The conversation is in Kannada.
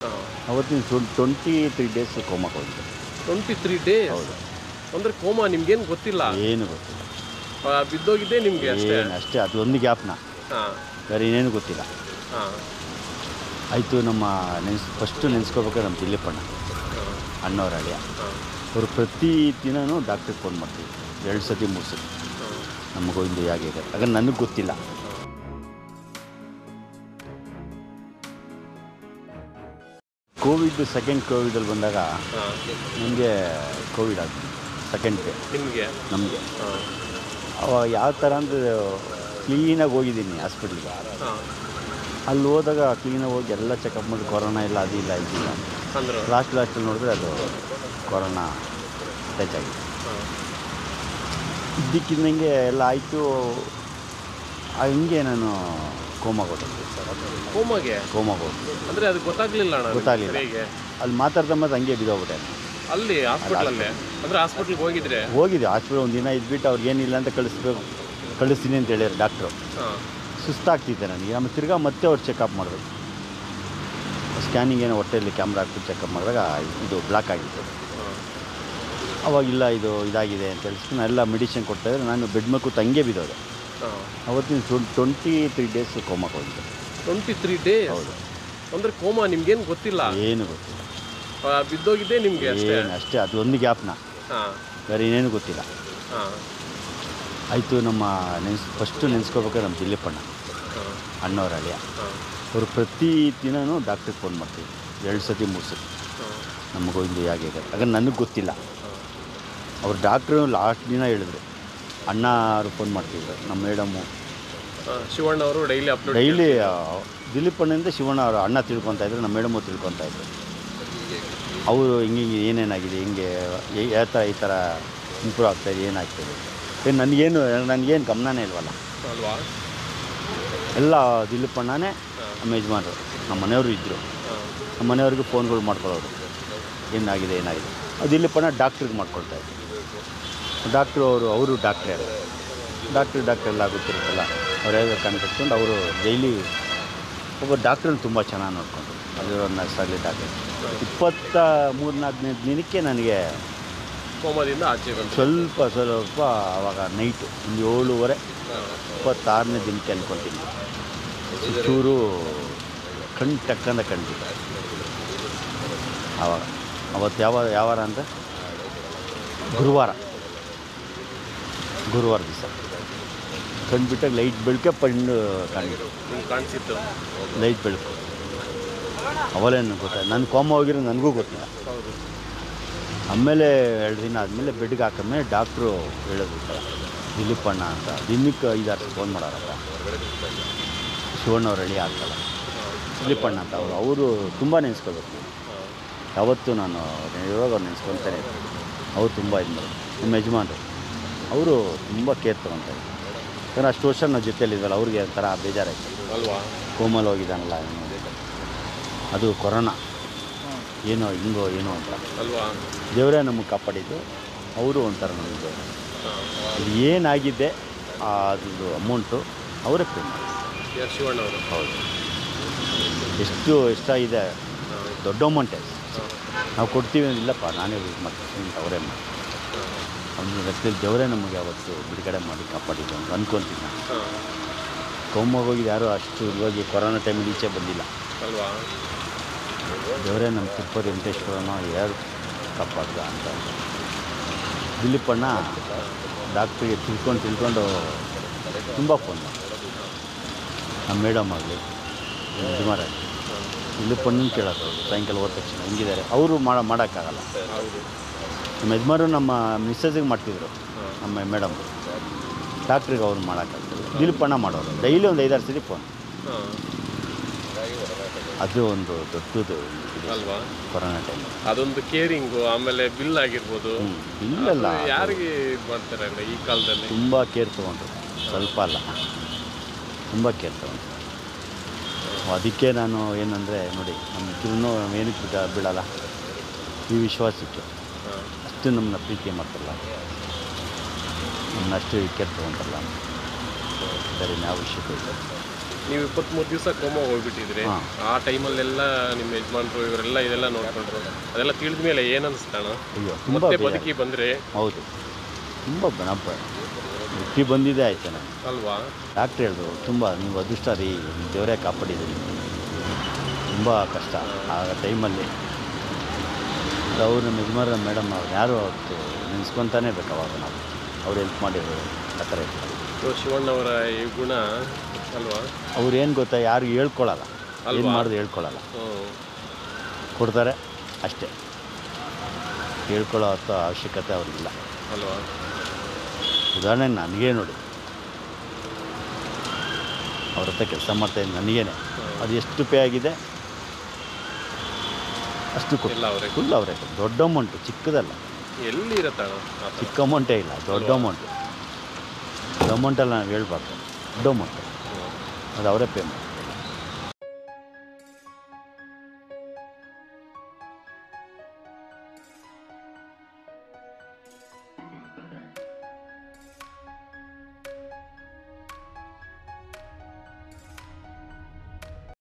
ಹಾಂ ಅವತ್ತಿನ ಟ್ವೆಂಟಿ ತ್ರೀ ಡೇಸ್ ಕೋಮಕ್ಕೆ ಹೋಗಿದ್ದೆ ಟ್ವೆಂಟಿ ತ್ರೀ ಡೇಸ್ ಹೌದು ಅಂದ್ರೆ ಕೋಮಾ ನಿಮ್ಗೇನು ಗೊತ್ತಿಲ್ಲ ಏನು ಗೊತ್ತಿಲ್ಲ ಆ, ಬಿದ್ದೋಗಿದ್ದೆ ನಿಮಗೆ ಅಷ್ಟೇ ಏನು ಅಷ್ಟೇ ಅದು ಒಂದು ಗ್ಯಾಪ್ನ ಹಾಂ ಬೇರೆ ಏನೇನು ಗೊತ್ತಿಲ್ಲ ಹಾಂ ಆಯಿತು ನಮ್ಮ ನೆನ್ಸ್ ಫಸ್ಟು ನೆನೆಸ್ಕೋಬೇಕಾದ್ರೆ ನಮ್ಮ ದಿಲೀಪಣ್ಣ ಹಾಂ ಅಣ್ಣವ್ರ ಅಳಿಯ ಹಾಂ ಅವರು ಪ್ರತಿ ದಿನವೂ ಡಾಕ್ಟ್ರಿಗೆ ಫೋನ್ ಮಾಡ್ತೀವಿ ಎರಡು ಸತಿ ಮೂರು ಸತಿ ಹಾಂ ನಮಗೂ ಇಂದು ಹೇಗಿದೆ ಹಾಗಾದ್ರೆ ನನಗೆ ಗೊತ್ತಿಲ್ಲ ಕೋವಿಡ್ ಸೆಕೆಂಡ್ ಕೋವಿಡಲ್ಲಿ ಬಂದಾಗ ಹಾಂ ನನಗೆ ಕೋವಿಡ್ ಆಗ್ತದೆ ಸೆಕೆಂಡ್ ಡೇ ನಿಮಗೆ ನಮಗೆ ಹಾಂ ಅವಾಗ ಯಾವ ಥರ ಅಂದರೆ ಕ್ಲೀನಾಗಿ ಹೋಗಿದ್ದೀನಿ ಹಾಸ್ಪಿಟ್ಲಿಗೆ ಹಾಂ ಅಲ್ಲಿ ಹೋದಾಗ ಕ್ಲೀನಾಗಿ ಹೋಗಿ ಎಲ್ಲ ಚೆಕಪ್ ಮಾಡಿ ಕೊರೋನಾ ಇಲ್ಲ ಅದು ಇಲ್ಲ ಇದಿಲ್ಲ ಅಂದ್ರು ಲಾಸ್ಟ್ ಲಾಸ್ಟಲ್ಲಿ ನೋಡಿದ್ರೆ ಅದು ಕೊರೋನಾ ಟಚ್ ಆಗಿದೆ ಹಾಂ ಇದ್ದಕ್ಕಿದ್ದಂಗೆ ಎಲ್ಲ ಆಯಿತು ಹಿಂಗೆ ನಾನು ಕೋಮಾಗೆ ಹೋದೆ ಕೋಮಾಗೆ ಕೋಮಾಗೆ ಹೋದೆ ಅಂದ್ರೆ ಅದು ಗೊತ್ತಾಗ್ಲಿಲ್ಲ ಅಣ್ಣ ನಿಮ್ಗೆ ಗೊತ್ತಾಗ್ಲಿಲ್ಲ. ಸರಿಯಾಗಿ ಅಲ್ಲಿ ಮಾತಾಡ್ತಾ ಮತ್ತೆ ಹಂಗೆ ಬಿದ್ದೋಗ್ಬಿಟ್ಟೆ ಅಲ್ಲಿ ಹಾಸ್ಪಿಟ್ಲಲ್ಲೇ ಅಂದ್ರೆ ಹಾಸ್ಪಿಟ್ಲ್ಗೆ ಹೋಗಿದ್ರೆ ಹೋಗಿದ್ದೆ ಹಾಸ್ಪಿಟಲ್ ಒಂದು ದಿನ ಇದ್ಬಿಟ್ಟು ಅವ್ರಿಗೆ ಏನಿಲ್ಲ ಅಂತ ಕಳಿಸ್ಬೇಕು ಕಳಿಸ್ತೀನಿ ಅಂತ ಹೇಳಿದ್ರು ಡಾಕ್ಟ್ರು ಹಾಂ ಸುಸ್ತಾಗ್ತಿದ್ದೆ ನನಗೆ ಆಮೇಲೆ ತಿರ್ಗಾ ಮತ್ತೆ ಅವ್ರು ಚೆಕಪ್ ಮಾಡಿದ್ರು ಸ್ಕ್ಯಾನಿಂಗ್ ಏನೋ ಹೊಟ್ಟೆಯಲ್ಲಿ ಕ್ಯಾಮ್ರಾ ಹಾಕ್ಬಿಟ್ಟು ಚೆಕಪ್ ಮಾಡಿದಾಗ ಇದು ಬ್ಲಾಕ್ ಆಗಿತ್ತು ಹಾಂ ಅವಾಗಿಲ್ಲ ಇದು ಇದಾಗಿದೆ ಅಂತ ಹೇಳಿಸ್ಕೊಂಡು ಎಲ್ಲ ಮೆಡಿಸಿನ್ ಕೊಡ್ತಾಯಿದ್ರೆ ನಾನು ಬೆಡ್ ಮೇಲೆ ಕೂತು ಹಂಗೆ ಬಿದ್ದೋದೆ ಹಾಂ ಅವತ್ತಿನ ಟ್ವೆಂಟಿ ತ್ರೀ ಡೇಸ್ ಕೋಮಕ್ಕೆ ಹೋಗಿದ್ದೆ ಟ್ವೆಂಟಿ ತ್ರೀ ಡೇಸ್ ಹೌದು ಅಂದ್ರೆ ಕೋಮಾ ನಿಮ್ಗೇನು ಗೊತ್ತಿಲ್ಲ ಏನು ಗೊತ್ತಿಲ್ಲ ಆ, ಬಿದ್ದೋಗಿದ್ದೆ ನಿಮಗೆ ಅಷ್ಟೇ ಏನು ಅಷ್ಟೇ ಅದು ಒಂದು ಗ್ಯಾಪ್ನ ಹಾಂ ಬೇರೆ ಏನೇನು ಗೊತ್ತಿಲ್ಲ ಹಾಂ ಆಯಿತು ನಮ್ಮ ನೆನ್ಸ್ ಫಸ್ಟು ನೆನೆಸ್ಕೋಬೇಕಾದ್ರೆ ನಮ್ಮ ದಿಲೀಪಣ್ಣ ಹಾಂ ಅಣ್ಣವ್ರ ಅಳಿಯ ಹಾಂ ಅವರು ಪ್ರತಿ ದಿನವೂ ಡಾಕ್ಟ್ರಿಗೆ ಫೋನ್ ಮಾಡ್ತೀವಿ ಎರಡು ಸತಿ ಮೂರು ಸತಿ ಹಾಂ ನಮಗೂ ಇಂದು ಹೇಗಿದೆ ಹಾಗಾದ್ರೆ ನನಗೆ ಗೊತ್ತಿಲ್ಲ ಹಾಂ ಅವ್ರು ಡಾಕ್ಟ್ರು ಲಾಸ್ಟ್ ದಿನ ಹೇಳಿದ್ರು ಅಣ್ಣ ಅವರು ಫೋನ್ ಮಾಡ್ತಿದ್ರು ನಮ್ಮ ಮೇಡಮು ಹಾಂ ಶಿವಣ್ಣ ಅವರು ಡೈಲಿ ಅಪ್ಲೋಡ್ ಡೈಲಿ ದಿಲೀಪಣ್ಣಿಂದ ಶಿವಣ್ಣ ಅವರು ಅಣ್ಣ ತಿಳ್ಕೊತಾ ಇದ್ರು ನಮ್ಮ ಮೇಡಮು ತಿಳ್ಕೊತಾ ಇದ್ರು ಅವರು ಹಿಂಗೆ ಹಿಂಗೆ ಏನೇನಾಗಿದೆ ಹಿಂಗೆ ಏ- ಯಾವ ಥರ ಈ ಥರ ಇಂಪ್ರೂವ್ ಆಗ್ತಾಯಿದೆ ಏನಾಗ್ತಾಯಿದೆ ಏನು ನನಗೇನು ನನಗೇನು ಗಮನನೇ ಇಲ್ವಲ್ಲ ಅಲ್ವಾ ಎಲ್ಲ ದಿಲೀಪಣ್ಣನೇ ನಮ್ಮ ಯಜಮಾನರು ನಮ್ಮ ಮನೆಯವರು ಇದ್ದರು ಹಾಂ ನಮ್ಮ ಮನೆಯವ್ರಿಗೆ ಫೋನ್ಗಳು ಮಾಡ್ಕೊಳ್ಳೋರು ಏನಾಗಿದೆ ಏನಾಗಿದೆ ಅದು ದಿಲೀಪಣ್ಣ ಡಾಕ್ಟ್ರಿಗೆ ಮಾಡ್ಕೊಳ್ತಾ ಇದ್ರು ಡಾಕ್ಟ್ರು ಅವರು ಅವರು ಡಾಕ್ಟ್ರೇ ಅವರು ಡಾಕ್ಟ್ರು ಡಾಕ್ಟ್ರ್ ಎಲ್ಲ ಗೊತ್ತಿರುತ್ತಲ್ಲ ಅವರೆಲ್ಲ ಕಣ್ಕಟ್ಕೊಂಡು ಅವರು ಡೈಲಿ ಒಬ್ಬ ಡಾಕ್ಟ್ರನ್ನ ತುಂಬ ಚೆನ್ನಾಗಿ ನೋಡಿಕೊಂಡ್ರು ಅದು ನರ್ಸಾಗಲಿ ಡಾಕ್ಟ್ರ್ ಇಪ್ಪತ್ತ ಮೂರು ನಾಲ್ಕನೇ ದಿನಕ್ಕೆ ನನಗೆ ಕೋಮಾದಿಂದ ಆಚೆ ಬಂತು ಸ್ವಲ್ಪ ಸ್ವಲ್ಪ ಆವಾಗ ನೈಟು ಒಂದು ಏಳುವರೆ ಇಪ್ಪತ್ತಾರನೇ ದಿನಕ್ಕೆ ಅನ್ಕೊತೀನಿ ಚೂರು ಕಣ್ಣು ಟಕ್ಕಂದ ಕಂಡಿದ್ದೆ ಆವಾಗ ಅವತ್ತು ಯಾವ ಯಾವ ವಾರ ಅಂತ ಗುರುವಾರ ಗುರುವಾರ ದಿವಸ ಕಂಡುಬಿಟ್ಟಾಗ ಲೈಟ್ ಬೆಳಕೆ ಪಣ್ಣು ಕಂಡು ನಿಮ್ಗೆ ಕಾಣಿಸಿತ್ತು ಲೈಟ್ ಬೆಳಕು ಅವಲೇನು ಗೊತ್ತಾಯ್ತು ನನ್ನ ಕೋಮ ಹೋಗಿರೋ ನನಗೂ ಗೊತ್ತಿಲ್ಲ ಹೌದು ಆಮೇಲೆ ಎರಡು ದಿನ ಆದಮೇಲೆ ಬೆಡ್ಗೆ ಹಾಕಿದ್ಮೇಲೆ ಡಾಕ್ಟ್ರು ಹೇಳಿದ್ರು ಈ ಥರ ದಿಲೀಪಣ್ಣ ಅಂತ ದಿನಕ್ಕೆ ಐದಾರು ಫೋನ್ ಮಾಡೋರಲ್ಲ ಶಿವಣ್ಣವ್ರು ರೆಡಿ ಆಗ್ತಲ್ಲ ದಿಲೀಪಣ್ಣ ಅಂತ ಅವರು ಅವರು ತುಂಬ ನೆನೆಸ್ಕೋಬೇಕು ಹಾಂ ಯಾವತ್ತೂ ನಾನು ಇವಾಗ ಅವ್ರು ನೆನೆಸ್ಕೊತಾನೆ ಅವ್ರು ತುಂಬ ಇದು ಮಾಡೋದು ನಮ್ಮ ಯಜಮಾನರು ಅವರು ತುಂಬ ಕೇರ್ ತೊಗೊತಾರೆ ಯಾಕಂದ್ರೆ ಅಷ್ಟು ವರ್ಷ ನಾವು ಜೊತೆಯಲ್ಲಿದ್ವಲ್ಲ ಅವ್ರಿಗೆ ಒಂಥರ ಬೇಜಾರಾಯಿತು ಅಲ್ವಾ ಕೋಮಲ್ ಹೋಗಿದ್ದಾನಲ್ಲ ಏನೋ ಅದು ಕೊರೋನಾ ಏನೋ ಹಿಂಗೋ ಏನೋ ಅಂತ ಅಲ್ವಾ ದೇವರೇ ನಮಗೆ ಕಾಪಾಡಿದ್ದು ಅವರು ಒಂಥರ ನಮಗೆ ಹಾಂ ಅದು ಏನಾಗಿದೆ ಆ ಅದು ಅಮೌಂಟು ಅವರೇ ಪೇ ಮಾಡಿ ಯಾರು ಶಿವಣ್ಣ ಅವರು ಹೌದು ಎಷ್ಟು ಎಷ್ಟಾಗಿದೆ ಹಾಂ ದೊಡ್ಡ ಅಮೌಂಟೇ ಹಾಂ ನಾವು ಕೊಡ್ತೀವಿ ಇಲ್ಲಪ್ಪ ನಾನೇ ಯೂಸ್ ಮಾಡ್ತೀನಿ ಅಂತ ಅವರೇ ಮಾಡಿ ಹಾಂ ಅವ್ನ ರಸ್ತೆಯಲ್ಲಿ ದೇವರೇ ನಮಗೆ ಅವತ್ತು ಬಿಡುಗಡೆ ಮಾಡಿ ಕಾಪಾಡಿದ್ದು ಅಂತ ಅನ್ಕೊತೀನಿ ನಾನು ಹಾಂ ಕೋಮಾಗ ಹೋಗಿದ್ದು ಯಾರೂ ಅಷ್ಟು ಇವಾಗಿ ಕೊರೋನಾ ಟೈಮಲ್ಲಿ ಈಚೆ ಬಂದಿಲ್ಲ ಅಲ್ವಾ ದೇವರೇ ನಮ್ಮ ತಿರುಪತಿ ವೆಂಕಟೇಶ್ವರನೋ ಯಾರು ಕಾಪಾಡ್ದ ಅಂತ ದಿಲೀಪಣ್ಣ ಡಾಕ್ಟ್ರಿಗೆ ತಿಳ್ಕೊಂಡು ತಿಳ್ಕೊಂಡು ತುಂಬ ಫೋನ್ ಮಾಡಿ ನಮ್ಮ ಮೇಡಮ್ ಆಗಲಿ ಯಜಮಾರಾಗಲಿ ದಿಲೀಪಣ್ಣನ ಕೇಳೋದು ಸಾಯಂಕಾಲ ಹೋದ ತಕ್ಷಣ ಹೆಂಗಿದ್ದಾರೆ ಅವರು ಮಾಡ ಮಾಡೋಕ್ಕಾಗಲ್ಲ ಹೌದು ನಮ್ಮ ಯಜಮಾನರು ನಮ್ಮ ಮಿಸ್ಸಸ್ಸಿಗೆ ಮಾಡ್ತಿದ್ರು ಹಾಂ ನಮ್ಮ ಮೇಡಮ್ ಡಾಕ್ಟ್ರಿಗೆ ಅವ್ರು ಮಾಡೋಕ್ಕಾಗ್ತದೆ ದಿಲೀಪಣ್ಣ ಮಾಡೋರು ಡೈಲಿ ಒಂದು ಐದಾರು ಸತಿ ಫೋನ್ ಹಾಂ ಅದು ಒಂದು ದೊಡ್ಡದು ಇದು ಅಲ್ವಾ ಕೊರೋನಾ ಟೈಮ್ ಅದೊಂದು ಕೇರಿಂಗು ಆಮೇಲೆ ಬಿಲ್ ಆಗಿರ್ಬೋದು ಹ್ಞೂ ಇಲ್ಲೆಲ್ಲ ಅದು ಯಾರಿಗೆ ಇದು ಮಾಡ್ತಾರೆ ಅಲ್ಲ ಈ ಕಾಲದಲ್ಲಿ ತುಂಬ ಕೇರ್ ತೊಗೊಂಡ್ರು ಸ್ವಲ್ಪ ಅಲ್ಲ ತುಂಬ ಕೇರ್ ತೊಗೊಂಡ್ರು ಅದಕ್ಕೆ ನಾನು ಏನಂದರೆ ನೋಡಿ ನಮ್ಮ ಕಿರುನೂ ಏನಕ್ಕೆ ಬಿಡ ಬಿಡಲ್ಲ ಈ ವಿಶ್ವಾಸಕ್ಕೆ ಹಾಂ ಅಷ್ಟು ನಮ್ಮನ್ನ ಪ್ರೀತಿ ಮಾಡ್ತಾರಲ್ಲ ನಮ್ಮನ್ನ ಅಷ್ಟು ಕೇರ್ ತೊಗೊಂತಾರಲ್ಲ ಸರಿ ನಾವು ವಿಷಯಕ್ಕೆ ಹೋಗ್ತಾರೆ ನೀವು ಇಪ್ಪತ್ತ್ಮೂರು ದಿವಸ ಕೋಮಾಗ ಹೋಗ್ಬಿಟ್ಟಿದ್ರಿ ಹಾಂ. ಆ ಟೈಮಲ್ಲೆಲ್ಲ ನಿಮ್ಮ ಯಜಮಾನ್ರು ಇವರೆಲ್ಲ ಇದೆಲ್ಲ ನೋಡ್ಕೊಂಡ್ರು ಅದೆಲ್ಲ ತಿಳಿದ ಮೇಲೆ ಏನು ಅನಿಸ್ತಾಣ ಅಯ್ಯೋ ತುಂಬ ಮತ್ತೆ ಬೇಜಾರು. ಬದುಕಿ ಬಂದರೆ ಹೌದು ತುಂಬ ಬನಪ್ಪ ಹುಟ್ಟಿ ಬಂದಿದೆ ಆಯ್ತು ನನಗೆ ಅಲ್ವಾ ಡಾಕ್ಟ್ರ್ ಹೇಳಿದ್ರು ತುಂಬ ನೀವು ಅದೃಷ್ಟ ರೀ ದೇವರೇ ಕಾಪಾಡಿದ್ದೀರಿ ತುಂಬ ಕಷ್ಟ ಆ ಟೈಮಲ್ಲಿ ಅವರು ನಮ್ಮ ಯಜಮಾನ ಮೇಡಮ್ ಅವ್ರು ಯಾರು ಅವತ್ತು ನೆನೆಸ್ಕೊತಾನೆ ಬೇಕು ಅವಾಗ ನಾವು ಅವ್ರು ಹೆಲ್ಪ್ ಮಾಡಿದ್ರು ಆ ಥರ ಇತ್ತು ಸೊ ಶಿವಣ್ಣವರ ಈ ಗುಣ ಅಲ್ವಾ ಅವ್ರು ಏನು ಗೊತ್ತಾ ಯಾರು ಹೇಳ್ಕೊಳಲ್ಲ ಏನು ಮಾಡೋದು ಹೇಳ್ಕೊಳಲ್ಲ ಹ್ಞೂ ಕೊಡ್ತಾರೆ ಅಷ್ಟೇ ಹೇಳ್ಕೊಳ್ಳೋ ಅರ್ಥ ಅವಶ್ಯಕತೆ ಅವ್ರಿಗಿಲ್ಲ ಅಲ್ವಾ ಉದಾಹರಣೆ ನನಗೇ ನೋಡಿ ಅವ್ರ ಹತ್ರ ಕೆಲಸ ಮಾಡ್ತಾಯಿದ್ದು ನನಗೇನೆ ಅದು ಎಷ್ಟು ಪೇ ಆಗಿದೆ ಅಷ್ಟು ಕೊಟ್ಟು ಎಲ್ಲ ಅವರೇ ಫುಲ್ ಅವರೇ ದೊಡ್ಡ ಅಮೌಂಟು ಚಿಕ್ಕದಲ್ಲ ಎಲ್ಲಿ ಇರತ್ತಣ ಆ ಥರ ಚಿಕ್ಕ ಅಮೌಂಟೇ ಇಲ್ಲ ದೊಡ್ಡ ಅಮೌಂಟು ದೊಡ್ಡ ಅಮೌಂಟಲ್ಲ ನಾವು ಹೇಳ್ಬಾರ್ದು ದೊಡ್ಡ ಅಮೌಂಟು ಹ್ಞೂ. ಅದು ಅವರೇ ಪೇ ಮಾಡಿ